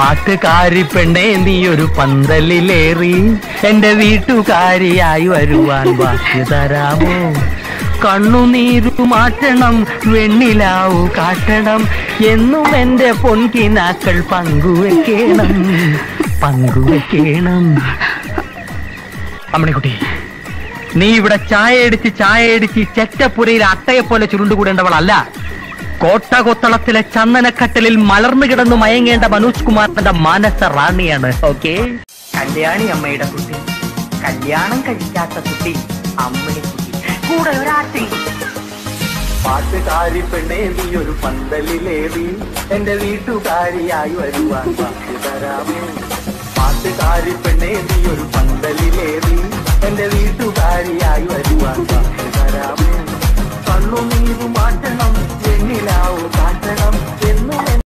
പാട്ടുകാരി പെണ്ണേ നീ ഒരു പന്തലിലേറി എന്റെ വീട്ടുകാരിയായി വരുവാൻ വാക്ക് തരാമോ കണ്ണുനീരു മാറ്റണം വെണ്ണിലാവു കാട്ടണം എന്നും എന്റെ പൊൻകിനാക്കൾ പങ്കുവെക്കണം പങ്കുവെക്കണം അമ്മണിക്കുട്ടി നീ ഇവിടെ ചായ അടിച്ച് ചായ അടിച്ച് ചെറ്റപ്പുരയിൽ അട്ടയെ പോലെ ചുരുണ്ടുകൂടേണ്ടവളല്ല കോട്ടകൊത്തളത്തിലെ ചന്ദനക്കട്ടലിൽ മലർന്നു കിടന്നു മയങ്ങേണ്ട മനോജ് കുമാറിന്റെ മാനസ റാണിയാണ് ഓക്കെ കല്യാണി അമ്മയുടെ കുട്ടി കല്യാണം കഴിക്കാത്ത കുട്ടി അമ്മയുടെ കുട്ടി കൂടെ ഒരാട്ടി പാട്ടുകാരി പെണ്ണേ നീ ഒരു പന്തലിലേറി എന്റെ വീട്ടുകാരിയായി വരുവാൻ വാക്ക് തരാമോ പാട്ടുകാരി പെണ്ണേ നീ ഒരു പന്തലിലേറി എന്റെ വീട്ടുകാരിയായി വരുവാൻ വാക്ക് തരാമോ കണ്ണുനീരു മാറ്റണം